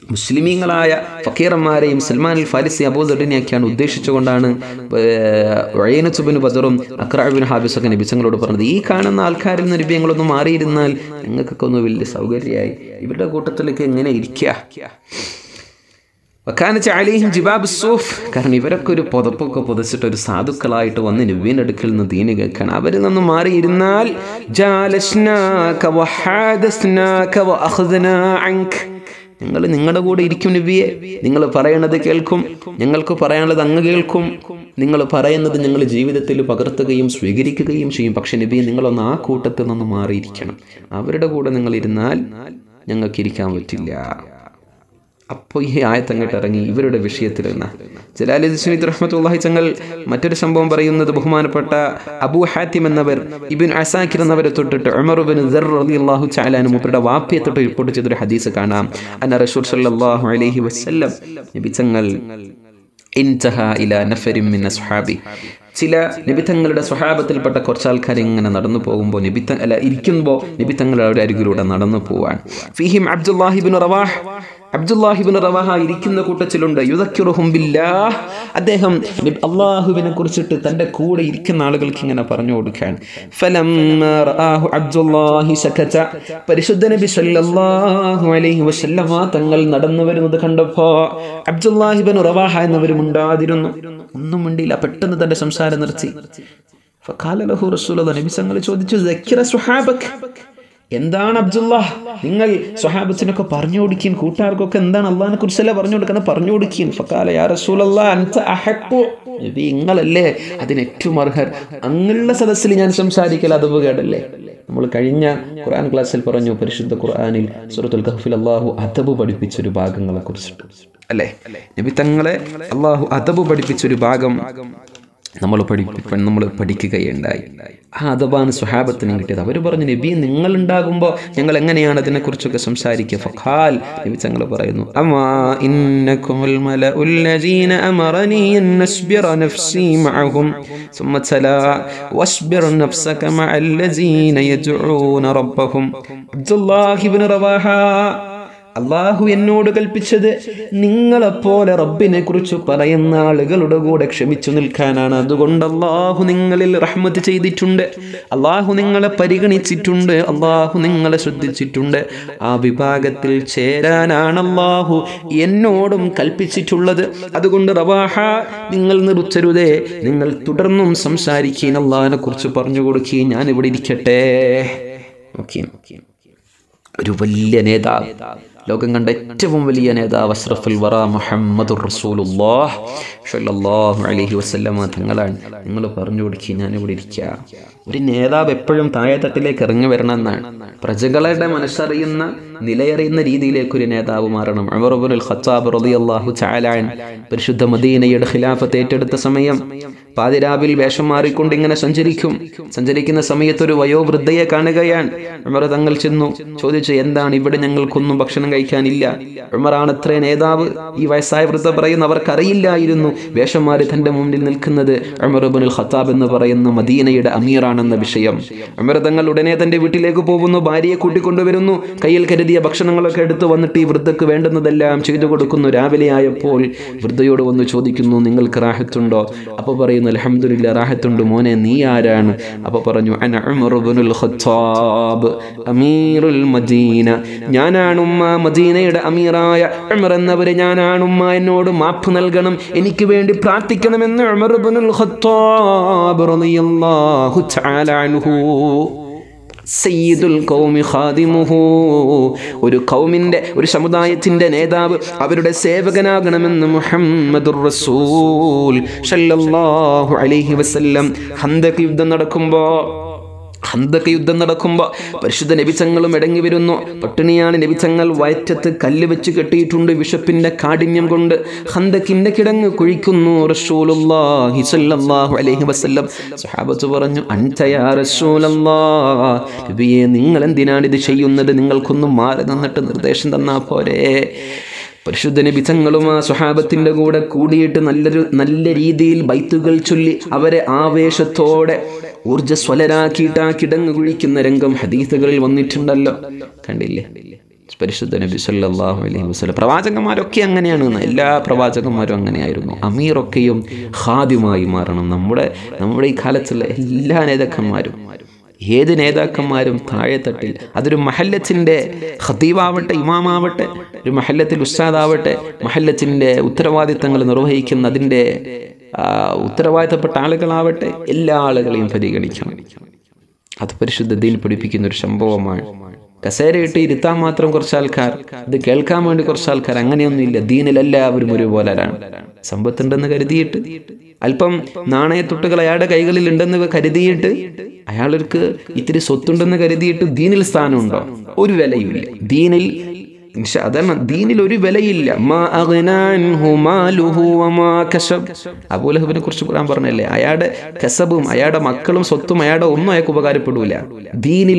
മുസ്ലിമീങ്ങളായ ഫക്കീറന്മാരെയും സൽമാൻ അൽ ഫാരിസി അബൂദഡിനെയൊക്കെയാണ് ഉദ്ദേശിച്ചുകൊണ്ടാണ് വഴയനസുബിന് ബദറും അക്രാബിൻ ഹാബിസൊക്കെ നബിസങ്ങളോട് പറഞ്ഞത് ഈ കാണുന്ന ആൾക്കാരിൽ നിന്ന് നബിയങ്ങളൊന്ന് മാറിയിരുന്നാൽ ഞങ്ങൾക്കൊക്കെ ഒന്ന് വലിയ സൗകര്യമായി ഇവരുടെ കൂട്ടത്തിലൊക്കെ എങ്ങനെ ഇരിക്കുക വക്കാനച്ച അലിഹിം ജിബാബ് സൂഫ് കാരണം ഇവരൊക്കെ ഒരു പുതപ്പൊക്കെ പുതച്ചിട്ട് ഒരു സാധുക്കളായിട്ട് വന്ന് നബീൻ്റെ അടുക്കൽ നിന്ന് ദീന് കേൾക്കണം അവരിൽ നിന്ന് മാറിയിരുന്നാൽ ജാലസ്നാക വഹാദസ്നാക വഅഖ്ദനാ അൻക ഞങ്ങൾ നിങ്ങളുടെ കൂടെ ഇരിക്കും നബിയെ നിങ്ങൾ പറയണത് കേൾക്കും ഞങ്ങൾക്ക് പറയാനുള്ളത് അങ്ങ് കേൾക്കും നിങ്ങൾ പറയുന്നത് ഞങ്ങൾ ജീവിതത്തിൽ പകർത്തുകയും സ്വീകരിക്കുകയും ചെയ്യും പക്ഷെ നബിയെ നിങ്ങളൊന്ന് ആ കൂട്ടത്തിൽ നിന്ന് മാറിയിരിക്കണം അവരുടെ കൂടെ നിങ്ങൾ ഇരുന്നാൽ ഞങ്ങൾക്ക് ഇരിക്കാൻ പറ്റില്ല അപ്പോൾ ഈ ആയത്തങ്ങോട്ട് ഇറങ്ങി ഇവരുടെ വിഷയത്തിൽ നിന്ന് ജലാലി സ്മിത് റഹ്മത്തുള്ളാഹി തങ്ങൾ മറ്റൊരു സംഭവം പറയുന്നത് ബഹുമാനപ്പെട്ട അബൂ ഹാത്തിം എന്നവർ ഇബിൻ അസാക്കിർ എന്നവരെ തൊട്ടിട്ട് ഉമറുബിൻ റളിയല്ലാഹു ചാലാനും മൂപ്പരുടെ വാപ്പിയെ തൊട്ട് റിപ്പോർട്ട് ചെയ്തൊരു ഹദീസ് കാണാം അന്ന റസൂൽ സല്ലല്ലാഹു അലൈഹി വസല്ലം നബി തങ്ങൾ ഇൻതഹ ഇല നഫരിൻ മിൻ അസ്ഹാബി ചില നിബിത്തങ്ങളുടെ സ്വഹാബത്തിൽപ്പെട്ട കുറച്ച് ആൾക്കാർ ഇങ്ങനെ നടന്നു പോകുമ്പോൾ നിബിത്ത അല്ല ഇരിക്കുമ്പോൾ നിബിത്തങ്ങളുടെ അവരുടെ അരികിലൂടെ നടന്നു പോവാൻ ഫിഹിം അബ്ദുല്ലാഹിബിൻ റവാഹ് അബ്ദുല്ലാഹിബിൻ റവാഹ ഇരിക്കുന്ന കൂട്ടത്തിലുണ്ട് യുദക്കിറുഹും ബില്ലാഹ് അദ്ദേഹം അള്ളാഹുവിനെ കുറിച്ചിട്ട് തൻ്റെ കൂടെ ഇരിക്കുന്ന ആളുകൾക്ക് ഇങ്ങനെ പറഞ്ഞു കൊടുക്കാൻ പരിശുദ്ധ നബി സല്ലല്ലാഹു അലൈഹി വസല്ലമ തങ്ങൾ നടന്നു വരുന്നത് കണ്ടപ്പോ അബ്ദുല്ലാഹിബിൻ റവാഹ എന്നവരും ഉണ്ടാതിരുന്നു ഒന്നും മിണ്ടിയില്ല പെട്ടെന്ന് തന്റെ സംസാരം നിർത്തി ഫഖാലലഹു റസൂലുള്ള നബി തങ്ങൾ ചോദിച്ചു ദക്കിറ സുഹാബക് എന്താണ് അബ്ദുള്ള നിങ്ങൾ സ്വഹാബത്തിനൊക്കെ പറഞ്ഞു കൊടുക്കുകയും കൂട്ടുകാർക്കൊക്കെ എന്താണ് അള്ളഹാനെ കുറിച്ചല്ല പറഞ്ഞു കൊടുക്കുന്നത് പറഞ്ഞു കൊടുക്കുകയും ഫക്കാല യാ റസൂലല്ലാ അൻത അഹഖു നബി നിങ്ങളല്ലേ അതിന് ഏറ്റവും അർഹർ അങ്ങുള്ള സദസ്സിൽ ഞാൻ സംസാരിക്കൽ അത് കേടല്ലേ നമ്മൾ കഴിഞ്ഞ ഖുർആൻ ക്ലാസ്സിൽ പറഞ്ഞു പരിശുദ്ധ ഖുർആനിൽ സൂറത്തുൽ കഹ്ഫിൽ അള്ളാഹു അദബ് പഠിപ്പിച്ചൊരു ഭാഗങ്ങളെ കുറിച്ചിട്ട് അല്ലേ നബി തങ്ങളെ അള്ളാഹു അദബ് പഠിപ്പിച്ചൊരു ഭാഗം നമ്മൾ പഠി നമ്മൾ പഠിക്കുകയുണ്ടായി ആ അഥവാണ് സുഹാബത്തിന് കിട്ടിയത് അവർ പറഞ്ഞു നബി നിങ്ങൾ ഉണ്ടാകുമ്പോൾ ഞങ്ങൾ എങ്ങനെയാണ് അതിനെക്കുറിച്ചൊക്കെ സംസാരിക്കുക ഫഖാൽ നബി തങ്ങൾ പറയുന്നു അമാ ഇന്നകുമുൽ മലഉല്ലദീന അമറനി അൻ നസ്ബിറ നഫ്സി മഅഹും ثم تلا واصبر نفسك مع الذين يدعون ربهم عبد الله بن رواحه അള്ളാഹു എന്നോട് കൽപ്പിച്ചത് നിങ്ങളെപ്പോലെ റബ്ബിനെ കുറിച്ച് പറയുന്ന ആളുകളുടെ കൂടെ ക്ഷമിച്ചു നിൽക്കാനാണ് അതുകൊണ്ട് അള്ളാഹു നിങ്ങളിൽ റഹ്മത്ത് ചെയ്തിട്ടുണ്ട് അള്ളാഹു നിങ്ങളെ പരിഗണിച്ചിട്ടുണ്ട് അള്ളാഹു നിങ്ങളെ ശ്രദ്ധിച്ചിട്ടുണ്ട് ആ വിഭാഗത്തിൽ ചേരാനാണ് അള്ളാഹു എന്നോടും കൽപ്പിച്ചിട്ടുള്ളത് അതുകൊണ്ട് റവാഹ നിങ്ങൾ നിർത്തരുതേ നിങ്ങൾ തുടർന്നും സംസാരിക്കുകയും അള്ളാഹിനെ കുറിച്ച് പറഞ്ഞു കൊടുക്കുകയും ഞാൻ ഇവിടെ ഇരിക്കട്ടെ ഓക്കെ ഒരു വലിയ നേതാവ് ലോകം കണ്ട ഏറ്റവും വലിയ നേതാവ് അഷ്റഫുൽ വറ മുഹമ്മദ് റസൂലുല്ലാഹ് ഷല്ലല്ലാഹു അലൈഹി വസല്ലമ തങ്ങളാണ് നിങ്ങൾ പറഞ്ഞു കൊടുക്കുക ഞാനിവിടെ ഇരിക്കുക ഒരു നേതാവ് എപ്പോഴും താഴെത്തട്ടിലേക്ക് ഇറങ്ങി വരണം എന്നാണ് പ്രജകളുടെ മനസ്സറിയുന്ന നിലയറിയുന്ന രീതിയിലേക്ക് ഒരു നേതാവ് മാറണം അമറുബുൽ ഖത്താബ് റളിയല്ലാഹു തആലാൻ പരിശുദ്ധ മദീനയുടെ ഖിലാഫത്ത് ഏറ്റെടുത്ത സമയം പാതിരാവിൽ വേഷം മാറിക്കൊണ്ട് ഇങ്ങനെ സഞ്ചരിക്കും സഞ്ചരിക്കുന്ന സമയത്ത് ഒരു വയോവൃദ്ധയെ കാണുകയാണ് ഉമർ തങ്ങൾ ചെന്നു ചോദിച്ചു എന്താണ് ഇവിടെ ഞങ്ങൾക്കൊന്നും ഭക്ഷണം കഴിക്കാനില്ല ഉമറാണ് അത്രേ നേതാവ് ഈ വയസ്സായ വൃദ്ധ പറയുന്നു അവർക്കറിയില്ലായിരുന്നു വേഷം മാറി തന്റെ മുന്നിൽ നിൽക്കുന്നത് ഉമർബുൽ ഖത്താബ് എന്ന് പറയുന്ന മദീനയുടെ അമീറാണെന്ന വിഷയം ഉമർ തങ്ങൾ ഉടനെ തന്റെ വീട്ടിലേക്ക് പോകുന്നു ഭാര്യയെ കൂട്ടിക്കൊണ്ടുവരുന്നു കയ്യിൽ കരുതിയ ഭക്ഷണങ്ങളൊക്കെ എടുത്തു വന്നിട്ട് ഈ വൃദ്ധക്ക് വേണ്ടുന്നതെല്ലാം ചെയ്തു കൊടുക്കുന്നു രാവിലെ ആയപ്പോൾ വൃദ്ധയോട് വന്ന് ചോദിക്കുന്നു നിങ്ങൾക്ക് റാഹത്തുണ്ടോ അപ്പോൾ പറയുന്നു അലഹമുല്ല റാഹത്തുണ്ട് മോനെ നീ ആരാണ് അപ്പോൾ പറഞ്ഞു അന ഉമർ ഇബ്നുൽ ഖത്താബ് അമീറുൽ മദീന ഞാനാണ് ഉമ്മ മദീനയുടെ അമീറായ ഉമർ എന്നവരെ ഞാനാണ് ഉമ്മ എന്നോട് മാപ്പ് നൽകണം എനിക്ക് വേണ്ടി പ്രാർത്ഥിക്കണമെന്ന് ഉമർ ഇബ്നുൽ ഖത്താബ് റളിയല്ലാഹു തആല അൻഹു സയ്യിദുൽ കൗമി ഖാദിമുഹു ഒരു കൗമിൻ്റെ ഒരു സമുദായത്തിൻ്റെ നേതാവ് അവരുടെ സേവകനാകണമെന്ന് മുഹമ്മദുർ റസൂൽ ഷല്ലല്ലാഹു അലൈഹി വസല്ലം ഹന്തക് യുദ്ധം നടക്കുമ്പോൾ ഹന്തക യുദ്ധം നടക്കുമ്പോൾ പരിശുദ്ധ നബിച്ചങ്ങളും ഇടങ്ങി വരുന്നു പട്ടിണിയാണ് നബിച്ചങ്ങൾ വയറ്റത്ത് കല്ല് വെച്ച് കെട്ടിയിട്ടുണ്ട് വിശപ്പിന്റെ കാഠിന്യം കൊണ്ട് ഹന്തക്കിന്റെ കിടങ്ങ് കുഴിക്കുന്നു റസൂലുള്ളാഹി സ്വല്ലല്ലാഹു അലൈഹി വസല്ലം സഹാബത്ത് പറഞ്ഞു അൻതയാ റസൂലല്ലാഹ് നബിയെ നിങ്ങൾ എന്തിനാണ് ഇത് ചെയ്യുന്നത് നിങ്ങൾക്കൊന്നും മാറി നിന്നിട്ട് നിർദ്ദേശം തന്നാ പോരെ പരിശുദ്ധ നബിതങ്ങളും ആ സ്വഹാബത്തിൻ്റെ കൂടെ കൂടിയിട്ട് നല്ലൊരു നല്ല രീതിയിൽ ബൈത്തുകൾ ചൊല്ലി അവരെ ആവേശത്തോടെ ഊർജ്ജസ്വലരാക്കിയിട്ട് ആ കിടങ്ങ് കുഴിക്കുന്ന രംഗം ഹദീസുകളിൽ വന്നിട്ടുണ്ടല്ലോ കണ്ടില്ലേ പരിശുദ്ധ നബി സല്ലല്ലാഹു അലൈഹി വസല്ലം പ്രവാചകന്മാരൊക്കെ അങ്ങനെയാണ് എന്ന്. എല്ലാ പ്രവാചകന്മാരും അങ്ങനെയായിരുന്നു അമീറൊക്കെയും ഹാദ്യമായി മാറണം നമ്മുടെ നമ്മുടെ ഈ കാലത്തുള്ള എല്ലാ നേതാക്കന്മാരും ഏത് നേതാക്കന്മാരും താഴെത്തട്ടിൽ അതൊരു മഹല്ലത്തിൻ്റെ ഖതീബാവട്ടെ ഇമാമാവട്ടെ ഒരു മഹല്ലത്തിൽ ഉസ്താദാവട്ടെ മഹല്ലത്തിൻ്റെ ഉത്തരവാദിത്തങ്ങൾ നിർവഹിക്കുന്ന അതിൻ്റെ ആ, ഉത്തരവാദിത്തപ്പെട്ട ആളുകളാവട്ടെ എല്ലാ ആളുകളെയും പരിഗണിക്കണം അത് പരിശുദ്ധ ദീൻ പഠിപ്പിക്കുന്ന ഒരു സംഭവമാണ് കസേരയിട്ട് ഇരുത്താൻ മാത്രം കുറച്ച് ആൾക്കാർ ഇത് കേൾക്കാൻ വേണ്ടി കുറച്ച് ആൾക്കാർ അങ്ങനെയൊന്നുമില്ല ദീനിൽ എല്ലാവരും ഒരുപോലാണ് സമ്പത്തുണ്ടെന്ന് കരുതിയിട്ട് അല്പം നാണയത്തൊട്ടുകൾ അയാളുടെ കൈകളിൽ ഉണ്ടെന്ന് കരുതിയിട്ട് അയാൾക്ക് ഇത്തിരി സ്വത്തുണ്ടെന്ന് കരുതിയിട്ട് ദീനിൽ സ്ഥാനമുണ്ടോ ഒരു വിലയുമില്ല ദീനിൽ ഇൻഷാ അതാണ് ദീനിൽ ഒരു വിലയില്ല മാ അഗ്നാ അൻഹു മാലുഹു വമാ കസബ് അബൂലഹബിനെ കുറിച്ച് ഖുർആൻ പറഞ്ഞല്ലേ അയാളുടെ കസബും അയാളുടെ മക്കളും സ്വത്തും അയാളുടെ ഒന്നും അയാൾക്ക് ഉപകാരപ്പെടൂല ദീനിൽ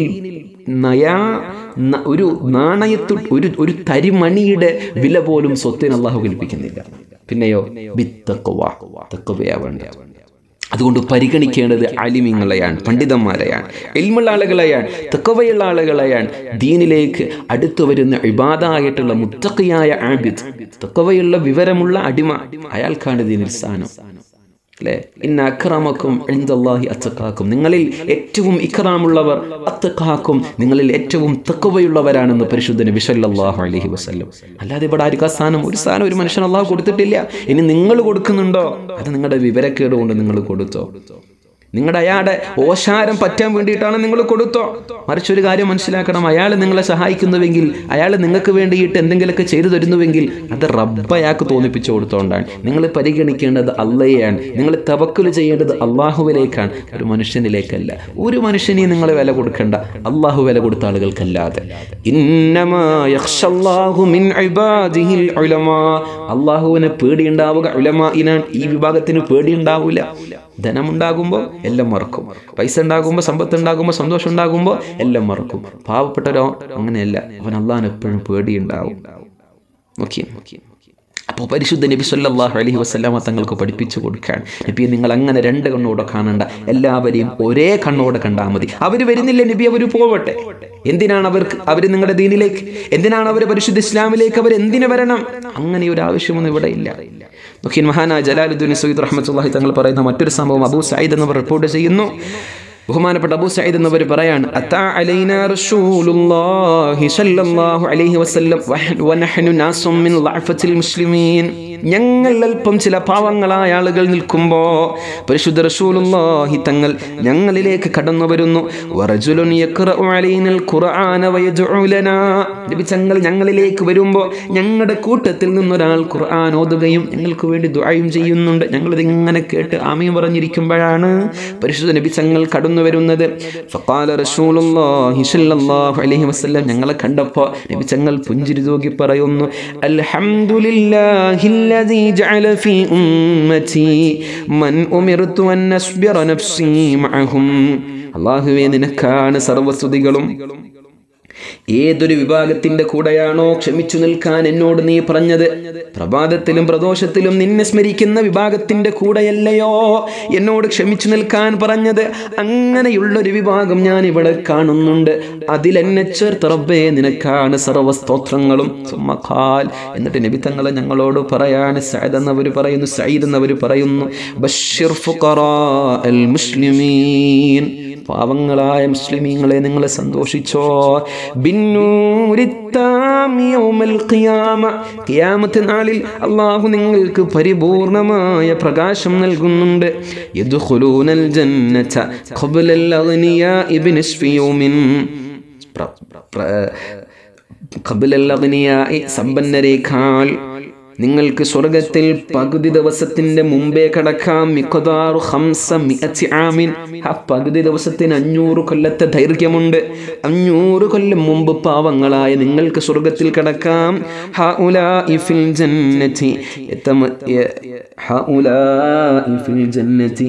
നയാ ന- ഒരു നാണയത്തു ഒരു ഒരു തരിമണിയുടെ വില പോലും സ്വത്തിന് അള്ളാഹു കൽപ്പിക്കുന്നില്ല പിന്നെയോ ബിത്തക്കുവ തക്കുവയാ വേണ്ട അതുകൊണ്ട് പരിഗണിക്കേണ്ടത് അലിമിങ്ങളെയാണ് പണ്ഡിതന്മാരെയാണ് എൽമുള്ള ആളുകളെയാണ് തെക്കവയുള്ള ആളുകളെയാണ് ദീനിലേക്ക് അടുത്തു വരുന്ന ഇബാദായിട്ടുള്ള മുത്തക്കയായ ആബിദ് തെക്കവയുള്ള വിവരമുള്ള അടിമ അയാൾക്കാണ് ദീനിൽ സ്ഥാനം അല്ലേ ഇന്ന അക്രമക്കും എഴുന്തല്ലാഹി അത്തക്കാക്കും നിങ്ങളിൽ ഏറ്റവും ഇക്രാമുള്ളവർ അത്തക്കാക്കും നിങ്ങളിൽ ഏറ്റവും തക്കവയുള്ളവരാണെന്ന് പരിശുദ്ധ നബി സല്ലല്ലാഹു അലൈഹി വസല്ലം അല്ലാതെ ഇവിടെ ആർക്കും ആ സ്ഥാനം ഒരു സ്ഥാനം ഒരു മനുഷ്യൻ അള്ളാഹു കൊടുത്തിട്ടില്ല ഇനി നിങ്ങൾ കൊടുക്കുന്നുണ്ടോ അത് നിങ്ങളുടെ വിവരക്കേട് കൊണ്ട് നിങ്ങൾ കൊടുത്തോ നിങ്ങളുടെ അയാളുടെ ഓശാരം പറ്റാൻ വേണ്ടിയിട്ടാണ് നിങ്ങൾ കൊടുത്തോ മറിച്ച് ഒരു കാര്യം മനസ്സിലാക്കണം അയാൾ നിങ്ങളെ സഹായിക്കുന്നുവെങ്കിൽ അയാൾ നിങ്ങൾക്ക് വേണ്ടിയിട്ട് എന്തെങ്കിലുമൊക്കെ ചെയ്തു തരുന്നുവെങ്കിൽ അത് റബ്ബ് അയാൾക്ക് തോന്നിപ്പിച്ചു കൊടുത്തോണ്ടാണ് നിങ്ങൾ പരിഗണിക്കേണ്ടത് അള്ളയെയാണ് നിങ്ങൾ തവക്കുൽ ചെയ്യേണ്ടത് അള്ളാഹുവിലേക്കാണ് ഒരു മനുഷ്യനിലേക്കല്ല ഒരു മനുഷ്യനെയും നിങ്ങൾ വില കൊടുക്കണ്ട അള്ളാഹു വില കൊടുത്ത ആളുകൾക്കല്ലാതെ ഇന്നമാ യഖ്ഷല്ലാഹു മിൻ ഇബാദിഹിൽ ഉലമാ അള്ളാഹുവിനെ പേടിയുണ്ടാവുക ഉലമായിനാണ് ഈ വിഭാഗത്തിന് പേടിയുണ്ടാവില്ല ധനമുണ്ടാകുമ്പോൾ എല്ലാം മറക്കും പൈസ ഉണ്ടാകുമ്പോൾ സമ്പത്ത് ഉണ്ടാകുമ്പോൾ സന്തോഷം ഉണ്ടാകുമ്പോൾ എല്ലാം മറക്കും പാവപ്പെട്ടവരോ അങ്ങനെയല്ല അവൻ അള്ളാഹിന് എപ്പോഴും പേടിയുണ്ടാവും നോക്കിയേ അപ്പോൾ പരിശുദ്ധ നബി സല്ലല്ലാഹു അലൈഹി വസല്ലമ തങ്ങൾക്ക് പഠിപ്പിച്ചു കൊടുക്കാൻ നബിയെ നിങ്ങൾ അങ്ങനെ രണ്ട് കണ്ണോടെ കാണണ്ട എല്ലാവരെയും ഒരേ കണ്ണോടെ കണ്ടാൽ മതി അവർ വരുന്നില്ല നബി അവർ പോവട്ടെ എന്തിനാണ് അവർക്ക് അവർ നിങ്ങളുടെ ദീനിലേക്ക് എന്തിനാണ് അവർ പരിശുദ്ധ ഇസ്ലാമിലേക്ക് അവർ എന്തിനു വരണം അങ്ങനെ ഒരു ആവശ്യമൊന്നും ഇവിടെ ഇല്ല നോക്കിൻ മഹാനായ ജലാലുദ്ദീൻ സയ്യിദ് റഹ്മത്തുള്ളാഹി തങ്ങൾ പറയുന്ന മറ്റൊരു സംഭവം അബൂ സയ്യിദ് എന്നിവർ റിപ്പോർട്ട് ചെയ്യുന്നു ബഹുമാനപ്പെട്ട അബൂ സയ്യിദ് എന്നിവർ പറയാണ് അത്താ അലൈനാ റസൂലുള്ളാഹി സ്വല്ലല്ലാഹു അലൈഹി വസല്ലം വഹ- വനഹ്നു നാസും മിൻ ളഅഫത്തിൽ മുസ്ലിമീൻ ഞങ്ങൾ അല്പം ചില പാവങ്ങളായ ആളുകൾ നിൽക്കുമ്പോൾ പരിശുദ്ധ റസൂലുള്ളാഹി തങ്ങൾ ഞങ്ങളിലേക്ക് കടന്നു വരുന്നു വറജുലുൻ യഖ്റഉ അലൈനൽ ഖുർആന വയദ്ഉ ലനാ നബി തങ്ങൾ ഞങ്ങളിലേക്ക് വരുമ്പോൾ ഞങ്ങളുടെ കൂട്ടത്തിൽ നിന്നൊരാൾ ഖുർആൻ ഓതുകയും ഞങ്ങൾക്ക് വേണ്ടി ദുആയും ചെയ്യുന്നുണ്ട് ഞങ്ങളിത് ഇങ്ങനെ കേട്ട് ആമീൻ പറഞ്ഞിരിക്കുമ്പോഴാണ് പരിശുദ്ധ നബി തങ്ങൾ കടന്നു വരുന്നത് ഫഖാല റസൂലുള്ളാഹി സ്വല്ലല്ലാഹു അലൈഹി വസല്ലം ഞങ്ങളെ കണ്ടപ്പോൾ നബി തങ്ങൾ പുഞ്ചിരി തൂകി പറയുന്നു അൽഹംദുലില്ലാഹില്ലദീ ജഅല ഫീ ഉമ്മതി മൻ ഉമിർതു അൻ അസ്ബിറ നഫ്സി മഅഹും അല്ലാഹുവേ നിനക്കാണ് സർവസ്തുതികളും ഏതൊരു വിഭാഗത്തിന്റെ കൂടെയാണോ ക്ഷമിച്ചു നിൽക്കാൻ എന്നോട് നീ പറഞ്ഞത് പ്രഭാതത്തിലും പ്രദോഷത്തിലും നിന്നെ സ്മരിക്കുന്ന വിഭാഗത്തിന്റെ കൂടെയല്ലയോ എന്നോട് ക്ഷമിച്ചു നിൽക്കാൻ പറഞ്ഞത് അങ്ങനെയുള്ളൊരു വിഭാഗം ഞാൻ ഇവിടെ കാണുന്നുണ്ട് അതിലെന്നെ ചേർത്ത് റബ്ബേ നിനക്കാണ് സർവസ്തോത്രങ്ങളും സുമ്മഖാൽ എന്നിട്ട് നബി തങ്ങളെ ഞങ്ങളോട് പറയാണ് സയ്യിദ് എന്നവർ പറയുന്നു സയ്യിദ് എന്നവർ പറയുന്നു ബഷിർ ഫുഖറാ അൽ മുസ്ലിമീൻ പാവങ്ങളായ മുസ്ലിമീങ്ങളെ നിങ്ങൾ സന്തോഷിച്ചോ ബിന്നൂരിത്താമി യൗമൽ ഖിയാമ ഖിയാമത്ത് നാളിൽ അള്ളാഹു നിങ്ങൾക്ക് പരിപൂർണമായ പ്രകാശം നൽകുന്നുണ്ട് യദ്ഖുലൂനൽ ജന്നത ഖബ്ലൽ അഗ്നിയാഇ ബിനിസ്ഫി യൗമിൻ പ്ര- പ്ര- ഖബ്ലൽ അഗ്നിയാഇ സമ്പന്നരേക്കാൾ നിങ്ങൾക്ക് സ്വർഗത്തിൽ പകുതി ദിവസത്തിന്റെ മുമ്പേ കടക്കാം മിഖദാറു ഖംസ മിഅത്തി ആമിൻ ആ പകുതി ദിവസത്തിന് അഞ്ഞൂറ് കൊല്ലത്തെ ദൈർഘ്യമുണ്ട് അഞ്ഞൂറ് കൊല്ലം മുമ്പ് പാവങ്ങളായ നിങ്ങൾക്ക് സ്വർഗത്തിൽ കടക്കാം ഹഉലാഇ ഫിൽ ജന്നതി യതമ യ- ഹഉലാഇ ഫിൽ ജന്നതി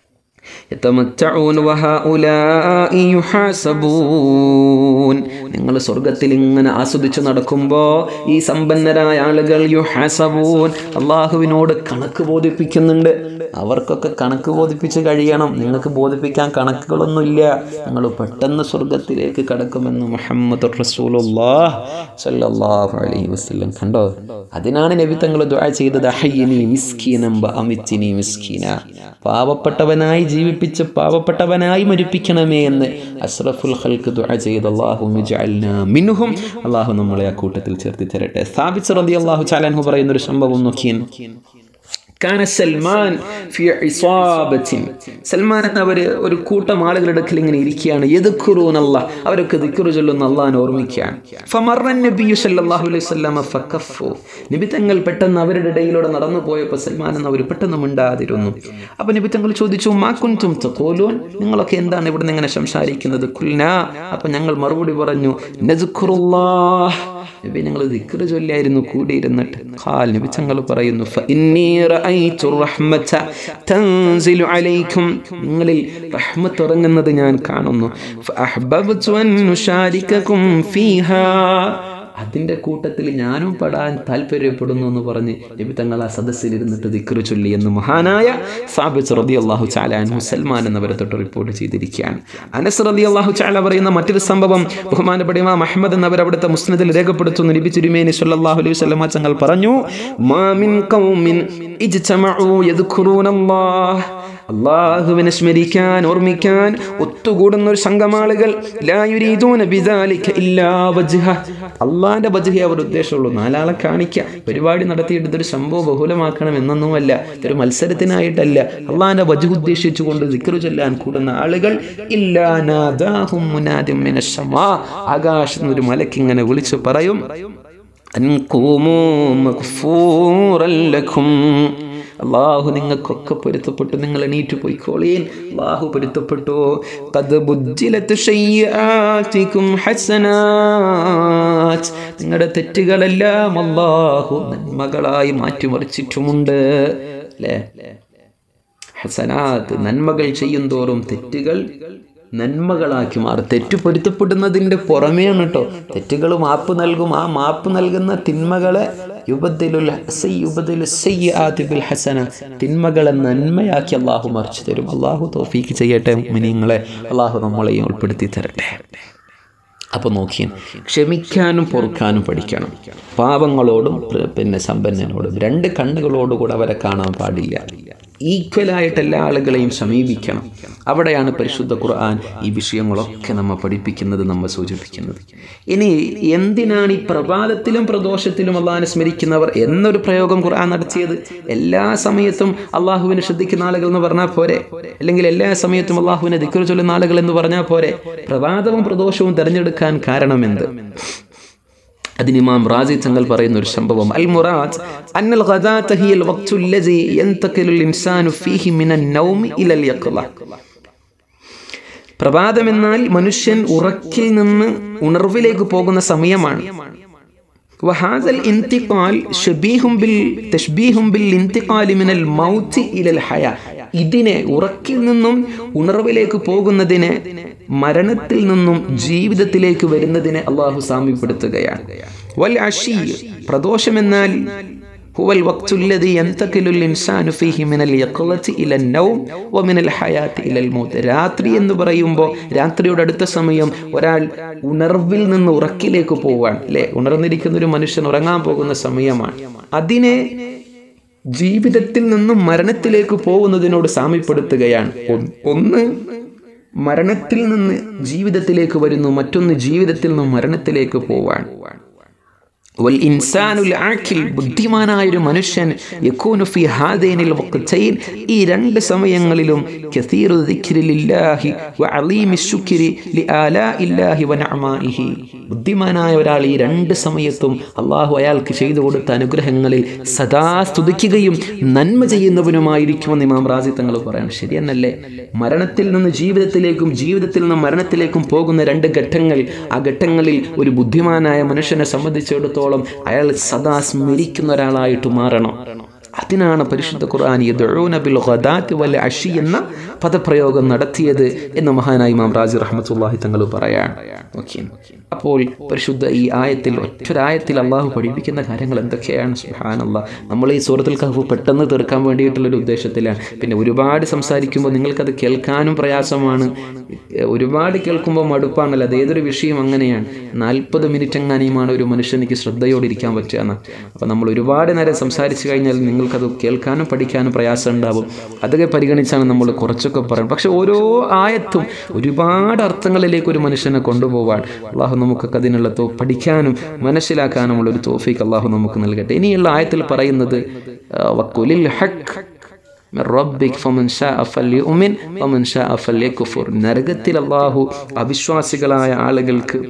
يتمتعون وهؤلاء يحاسبون നിങ്ങൾ സ്വർഗത്തിൽ ഇങ്ങനെ ആസ്വദിച്ചു നടക്കുമ്പോൾ ഈ സമ്പന്നരായ ആളുകൾ യു ഹാസബൂൻ അള്ളാഹുവിനോട് കണക്ക് ബോധിപ്പിക്കുന്നുണ്ട് അവർക്കൊക്കെ കണക്ക് ബോധിപ്പിച്ച് കഴിയണം നിങ്ങൾക്ക് ബോധിപ്പിക്കാൻ കണക്കുകളൊന്നുമില്ല നിങ്ങൾ പെട്ടെന്ന് സ്വർഗത്തിലേക്ക് കടക്കുമെന്ന് മുഹമ്മദ് റസൂലുള്ളാഹ് സല്ലല്ലാഹു അലൈഹി വസല്ലം കണ്ടോ അതിനാണ് നബി തങ്ങൾ ദുആ ചെയ്തത് അഹയ്യനി മിസ്കീനം വ അമിത്തിനി മിസ്കീന പാവപ്പെട്ടവനായി ജീവിപ്പിച്ച് പാവപ്പെട്ടവനായി മരിപ്പിക്കണമേ എന്ന് അഷ്റഫുൽ ഖൽക്ക് ദുആ ചെയ്ത് അല്ലാഹു ജഅൽനാ മിൻഹും അല്ലാഹു നമ്മളെ ആ കൂട്ടത്തിൽ ചേർത്തി തരട്ടെ സ്ഥാപിച്ച് റളിയല്ലാഹു തആല അൻഹു പറയുന്ന ഒരു സംഭവം നോക്കിയൻ കാന സൽമാൻ ഫി ഇസാബത്തിൻ സൽമാൻ എന്നവർ ഒരു കൂട്ടം ആളുകളുടെ അടുക്കൽ ഇങ്ങനെ ഇരിക്കുകയാണ് യദ്കുറൂനല്ല അവരൊക്കെ ദിക്റ് ചൊല്ലുന്ന അള്ളാഹിനെ ഓർമ്മിക്കുകയാണ് ഫമറൻ നബിയു സല്ലല്ലാഹു അലൈഹി വസല്ലമ ഫകഫു നബി തങ്ങൾ പെട്ടെന്ന് അവരുടെ ഇടയിലൂടെ നടന്നു പോയപ്പോൾ സൽമാൻ എന്നവർ പെട്ടെന്ന് മിണ്ടാതിരുന്നു അപ്പോൾ നബി തങ്ങൾ ചോദിച്ചു മാ കുൻതും തഖൂലൂൻ നിങ്ങളൊക്കെ എന്താണ് ഇവിടെ നിന്ന് ഇങ്ങനെ സംസാരിക്കുന്നത് കുൽനാ അപ്പോൾ ഞങ്ങൾ മറുപടി പറഞ്ഞു നസ്കുറുല്ലാഹ് നബി ഞങ്ങൾ ദിക്റ് ചൊല്ലായിരുന്നു കൂടിയിരുന്നിട്ട് ഖാൽ നബി തങ്ങൾ പറയുന്നു ഫഇന്നീ റഅയ്തു റഹ്മത തൻസിലു അലൈക്കും നിങ്ങളിൽ റഹ്മത്ത് ഇറങ്ങുന്നത് ഞാൻ കാണുന്നു ഫഅഹ്ബബ്തു അൻ നുശാരികകും ഫീഹാ അതിൻ്റെ കൂട്ടത്തിൽ ഞാനും പെടാൻ താല്പര്യപ്പെടുന്നു എന്ന് പറഞ്ഞ് നബി തങ്ങൾ ആ സദസ്സിൽ ഇരുന്നിട്ട് ദിക്റ് ചൊല്ലി എന്ന് മഹാനായ സാബിസ് റതി അള്ളാഹു ചാലാൻ സൽമാൻ എന്നവരെ തൊട്ട് റിപ്പോർട്ട് ചെയ്തിരിക്കുകയാണ് അനസ് റതി അള്ളാഹു ചാല പറയുന്ന മറ്റൊരു സംഭവം ബഹുമാനപ്പെട്ട ഇമാം അഹമ്മദ് എന്നവർ അവിടുത്തെ മുസ്ലിദിൽ രേഖപ്പെടുത്തുന്നു നബി ചുരുമേനി സല്ലല്ലാഹു അലൈഹി വസല്ലം തങ്ങൾ പറഞ്ഞു മാമിൻ ഖൗമിൻ ഇജ്തമഉ യദ്കുറൂനല്ലാഹ് അള്ളാഹുവിനെ സ്മരിക്കാൻ ഓർമ്മിക്കാൻ ഒത്തുകൂടുന്ന ഒരു സംഘം ആളുകൾ അള്ളാന്റെ വജഹെ അവർ ഉദ്ദേശമുള്ളൂ നാലാളെ കാണിക്കുക പരിപാടി നടത്തിയിട്ട് ഇതൊരു സംഭവം ബഹുലമാക്കണം എന്നൊന്നുമല്ല ഇതൊരു മത്സരത്തിനായിട്ടല്ല അള്ളാന്റെ വജു ഉദ്ദേശിച്ചുകൊണ്ട് ദിക്കറു ചൊല്ലാൻ കൂടുന്ന ആളുകൾ ആകാശത്ത് ഒരു മലക്ക് ഇങ്ങനെ വിളിച്ചു പറയും അള്ളാഹു നിങ്ങൾക്കൊക്കെ പൊരുത്തപ്പെട്ടു നിങ്ങൾ എണീറ്റ് പോയിക്കോളീൻ അള്ളാഹു പൊരുത്തപ്പെട്ടു കത് ബുദ്ധിലത്ത് ഹസനാത്ത് നിങ്ങളുടെ തെറ്റുകളെല്ലാം അള്ളാഹു നന്മകളായി മാറ്റിമറിച്ചിട്ടുമുണ്ട് അല്ലേ ഹസനാത്ത് നന്മകൾ ചെയ്യും തോറും തെറ്റുകൾ നന്മകളാക്കി മാറും തെറ്റ് പൊരുത്തപ്പെടുന്നതിൻ്റെ പുറമെയാണ് കേട്ടോ തെറ്റുകൾ മാപ്പ് നൽകും ആ മാപ്പ് നൽകുന്ന തിന്മകളെ യുബദ്ദിലുൽ യുബദ്ദിലു സയ്യാതിബിൽ ഹസന തിന്മകളെ നന്മയാക്കി അള്ളാഹു മറിച്ചു തരും അള്ളാഹു തോഫീക്ക് ചെയ്യട്ടെ മിനിങ്ങളെ അള്ളാഹു നമ്മളെയും ഉൾപ്പെടുത്തി തരട്ടെ അപ്പോൾ നോക്കിയാൽ ക്ഷമിക്കാനും പൊറുക്കാനും പഠിക്കണം പാവങ്ങളോടും പിന്നെ സമ്പന്നനോടും രണ്ട് കണ്ണുകളോടുകൂടെ അവരെ കാണാൻ പാടില്ല ഈക്വലായിട്ട് എല്ലാ ആളുകളെയും സമീപിക്കണം അവിടെയാണ് പരിശുദ്ധ ഖുർആൻ ഈ വിഷയങ്ങളൊക്കെ നമ്മെ പഠിപ്പിക്കുന്നത് നമ്മെ സൂചിപ്പിക്കുന്നത് ഇനി എന്തിനാണ് ഈ പ്രഭാതത്തിലും പ്രദോഷത്തിലും അള്ളാഹിനെ സ്മരിക്കുന്നവർ എന്നൊരു പ്രയോഗം ഖുർആൻ നടത്തിയത് എല്ലാ സമയത്തും അള്ളാഹുവിനെ ശ്രദ്ധിക്കുന്ന ആളുകൾ എന്ന് പറഞ്ഞാൽ പോരെ അല്ലെങ്കിൽ എല്ലാ സമയത്തും അള്ളാഹുവിനെ ദിക്കർ ചൊല്ലുന്ന ആളുകൾ എന്ന് പറഞ്ഞാൽ പോരെ പ്രഭാതവും പ്രദോഷവും തിരഞ്ഞെടുക്കാൻ കാരണമെന്ത് അതിന് ഇമാം റാസി തങ്ങൾ പറയുന്ന ഒരു സംഭവം അൽ മുറാദ് അന്നൽ ഖദാത ഹിയൽ വഖ്തു അല്ലദി യന്തഖിലുൽ ഇൻസാനു ഫീഹി മിനൻ നൗമി ഇലൽ യഖ്ള പ്രഭാതം എന്നാൽ മനുഷ്യൻ ഉറക്കിൽ നിന്ന് ഉണർവിലേക്ക് പോകുന്ന സമയമാണ് وهذا الانتقال شبيه بالتشبيه بالانتقال من الموت الى الحياه ഇതിനെ ഉറക്കിൽ നിന്നും ഉണർവിലേക്ക് പോകുന്നതിനെ മരണത്തിൽ നിന്നും ജീവിതത്തിലേക്ക് വരുന്നതിനെ അള്ളാഹു സാമ്യപ്പെടുത്തുകയാണ് വൽ അഷി പ്രദോഷം എന്നാൽ هو الوقت الذي ينتقل الإنسان فيه من اليقظة إلى النوم ومن الحياة إلى الموت രാത്രി എന്ന് പറയുമ്പോൾ രാത്രിയുടെ അടുത്ത സമയം ഒരാൾ ഉണർവിൽ നിന്ന് ഉറക്കിലേക്ക് പോവാൻ അല്ലെ ഉണർന്നിരിക്കുന്ന ഒരു മനുഷ്യൻ ഉറങ്ങാൻ പോകുന്ന സമയമാണ് അതിനെ ജീവിതത്തിൽ നിന്നും മരണത്തിലേക്ക് പോകുന്നതിനോട് സാമ്യപ്പെടുത്തുകയാണ് ഒന്ന് മരണത്തിൽ നിന്ന് ജീവിതത്തിലേക്ക് വരുന്നു മറ്റൊന്ന് ജീവിതത്തിൽ നിന്ന് മരണത്തിലേക്ക് പോവാൻ ബുദ്ധിമാനായ ഒരു മനുഷ്യൻ ഫി ഹാദൈനിൽ വഖ്തൈൻ ഈ രണ്ട് സമയങ്ങളിലും കസീറു ദിക്രിലില്ലാഹി വഅലീമി ശുക്രി ലിആലാഇല്ലാഹി വനഅമാഇഹി ബുദ്ധിമാനായ ഒരാൾ ഈ രണ്ട് സമയത്തും അള്ളാഹു അയാൾക്ക് ചെയ്തു കൊടുത്ത അനുഗ്രഹങ്ങളിൽ സദാ സ്തുതിക്കുകയും നന്മ ചെയ്യുന്നവനുമായിരിക്കുമെന്ന് ഇമാം റാസി തങ്ങൾ പറയാണ് ശരിയെന്നല്ലേ മരണത്തിൽ നിന്ന് ജീവിതത്തിലേക്കും ജീവിതത്തിൽ നിന്ന് മരണത്തിലേക്കും പോകുന്ന രണ്ട് ഘട്ടങ്ങൾ ആ ഘട്ടങ്ങളിൽ ഒരു ബുദ്ധിമാനായ മനുഷ്യനെ സംബന്ധിച്ചിടത്തോളം അയാൾ സദാ സ്മരിക്കുന്ന ഒരാളായിട്ട് മാറണം അതിനാണ് പരിശുദ്ധ ഖുർആൻ ബിൽ ഖദാത്തി വൽ അഷി എന്ന പദപ്രയോഗം നടത്തിയത് എന്ന് മഹാനായി ഇമാം റാജി റഹ്മത്തുള്ളാഹി തങ്ങൾ പറയാണ് ഓക്കെ അപ്പോൾ പരിശുദ്ധ ഈ ആയത്തിൽ ഒറ്റൊരായത്തിൽ അള്ളാഹു പഠിപ്പിക്കുന്ന കാര്യങ്ങൾ എന്തൊക്കെയാണ് സുഹാനല്ല നമ്മൾ ഈ സൂറത്തുൽ കഹഫ് പെട്ടെന്ന് തീർക്കാൻ വേണ്ടിയിട്ടുള്ളൊരു ഉദ്ദേശത്തിലാണ് പിന്നെ ഒരുപാട് സംസാരിക്കുമ്പോൾ നിങ്ങൾക്കത് കേൾക്കാനും പ്രയാസമാണ് ഒരുപാട് കേൾക്കുമ്പോൾ മടുപ്പാണല്ലോ അത് ഏതൊരു വിഷയം അങ്ങനെയാണ് നാൽപ്പത് മിനിറ്റ് എങ്ങാനെയുമാണ് ഒരു മനുഷ്യനിക്ക് ശ്രദ്ധയോടെ ഇരിക്കാൻ പറ്റുക എന്ന് അപ്പോൾ നമ്മൾ ഒരുപാട് നേരം സംസാരിച്ചു കഴിഞ്ഞാൽ നിങ്ങൾക്കത് കേൾക്കാനും പഠിക്കാനും പ്രയാസം ഉണ്ടാവും അതൊക്കെ പരിഗണിച്ചാണ് നമ്മൾ കുറച്ചൊക്കെ പറയുന്നത് പക്ഷെ ഓരോ ആയത്തും ഒരുപാട് അർത്ഥങ്ങളിലേക്ക് ഒരു മനുഷ്യനെ കൊണ്ടുപോകാൻ അള്ളാഹു നമുക്കൊക്കെ അതിനുള്ള തോ പഠിക്കാനും മനസ്സിലാക്കാനുമുള്ള ഒരു തോഫീക്ക് അള്ളാഹു നമുക്ക് നൽകട്ടെ ഇനിയുള്ള ആയത്തിൽ പറയുന്നത് ആ, വക്കുലിൽ ഹക്ക് റബ്ബിക് ഫമൻ ഷാ ഫല്യുമിൻ ഫമൻ ഷാ ഫല്യകുഫുർ നരകത്തിൽ അള്ളാഹു അവിശ്വാസികളായ ആളുകൾക്ക്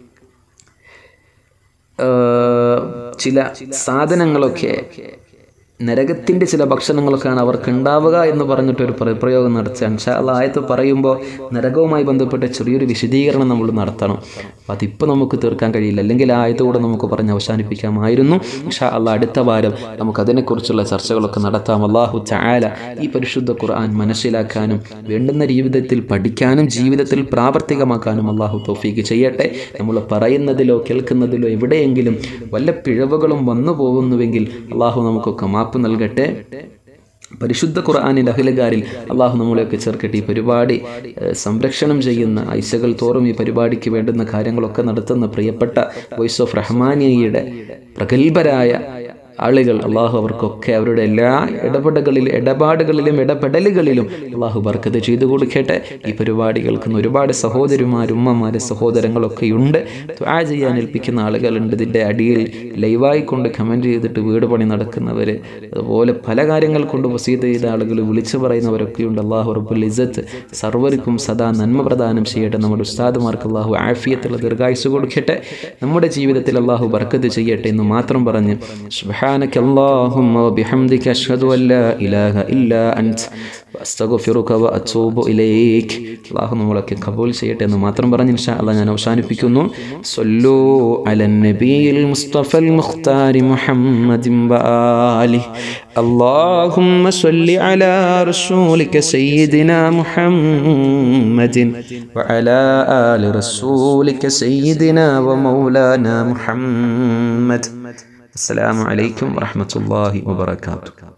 ആ, ചില സാധനങ്ങളൊക്കെ നരകത്തിൻ്റെ ചില ഭക്ഷണങ്ങളൊക്കെയാണ് അവർക്ക് ഉണ്ടാവുക എന്ന് പറഞ്ഞിട്ടൊരു പ്ര- പ്രയോഗം നടത്തുകയാണ് പക്ഷേ അത് ആയത്ത് പറയുമ്പോൾ നരകവുമായി ബന്ധപ്പെട്ട ചെറിയൊരു വിശദീകരണം നമ്മൾ നടത്തണം അപ്പം അതിപ്പോൾ നമുക്ക് തീർക്കാൻ കഴിയില്ല അല്ലെങ്കിൽ ആ ആയത്ത് കൂടെ നമുക്ക് പറഞ്ഞ് അവസാനിപ്പിക്കാമായിരുന്നു പക്ഷേ അല്ല അടുത്ത വാരം നമുക്ക് അതിനെക്കുറിച്ചുള്ള ചർച്ചകളൊക്കെ നടത്താം അള്ളാഹു ചായാല ഈ പരിശുദ്ധ ഖുർആൻ മനസ്സിലാക്കാനും വേണ്ടുന്ന ജീവിതത്തിൽ പഠിക്കാനും ജീവിതത്തിൽ പ്രാവർത്തികമാക്കാനും അള്ളാഹു തൗഫീക്ക് ചെയ്യട്ടെ നമ്മൾ പറയുന്നതിലോ കേൾക്കുന്നതിലോ എവിടെയെങ്കിലും വല്ല പിഴവുകളും വന്നു പോകുന്നുവെങ്കിൽ അള്ളാഹു നമുക്കൊക്കെ മാപ്പ് നൽകട്ടെ പരിശുദ്ധ ഖുർആാനിൻ്റെ അഖിലകാരിൽ അള്ളാഹു നമ്മളെയൊക്കെ ചേർക്കട്ടെ ഈ പരിപാടി ഏഹ്, സംരക്ഷണം ചെയ്യുന്ന ഐശകൾ തോറും ഈ പരിപാടിക്ക് വേണ്ടുന്ന കാര്യങ്ങളൊക്കെ നടത്തുന്ന പ്രിയപ്പെട്ട വോയിസ് ഓഫ് റഹ്മാനിയയുടെ പ്രഗത്ഭരായ ആളുകൾ അള്ളാഹു അവർക്കൊക്കെ അവരുടെ എല്ലാ ഇടപെടലുകളിലും ഇടപാടുകളിലും ഇടപെടലുകളിലും അള്ളാഹു ബർക്കത്ത് ചെയ്തു കൊടുക്കട്ടെ ഈ പരിപാടി കേൾക്കുന്ന ഒരുപാട് സഹോദരിമാർ ഉമ്മമാര് സഹോദരങ്ങളൊക്കെ ഉണ്ട് ദ്വാ ചെയ്യാൻ ഏൽപ്പിക്കുന്ന ആളുകളുണ്ട് ഇതിൻ്റെ അടിയിൽ ലൈവായി കൊണ്ട് കമൻറ്റ് ചെയ്തിട്ട് വീട് പണി നടക്കുന്നവർ അതുപോലെ പല കാര്യങ്ങൾ കൊണ്ട് വസീത് ചെയ്ത ആളുകൾ വിളിച്ചു പറയുന്നവരൊക്കെയുണ്ട് അള്ളാഹു റബ്ബുൽ ഇസത്ത് സർവർക്കും സദാ നന്മ പ്രദാനം ചെയ്യട്ടെ നമ്മുടെ ഉസ്താദുമാർക്ക് അള്ളാഹു ആഫിയത്തുള്ള ദീർഘായുസ് കൊടുക്കട്ടെ നമ്മുടെ ജീവിതത്തിൽ അള്ളാഹു ബർക്കത്ത് ചെയ്യട്ടെ എന്ന് മാത്രം പറഞ്ഞ് سبحانك اللهم وبحمدك أشهد أن لا إله إلا أنت وأستغفرك وأتوب إليك അള്ളാഹു നമ്മളൊക്കെ കബൂൽ ചെയ്യട്ടെ എന്ന് മാത്രം പറഞ്ഞ് ഇൻഷാ അള്ളാഹ് ഞാൻ അവസാനിപ്പിക്കുന്നു സൊല്ലു അലൻ നബിയിൽ മുസ്തഫൽ മുഖ്താരി മുഹമ്മദ് وآله اللهم صل على رسولك سيدنا محمد وعلى آل رسولك سيدنا ومولانا محمد السلام عليكم ورحمة الله وبركاته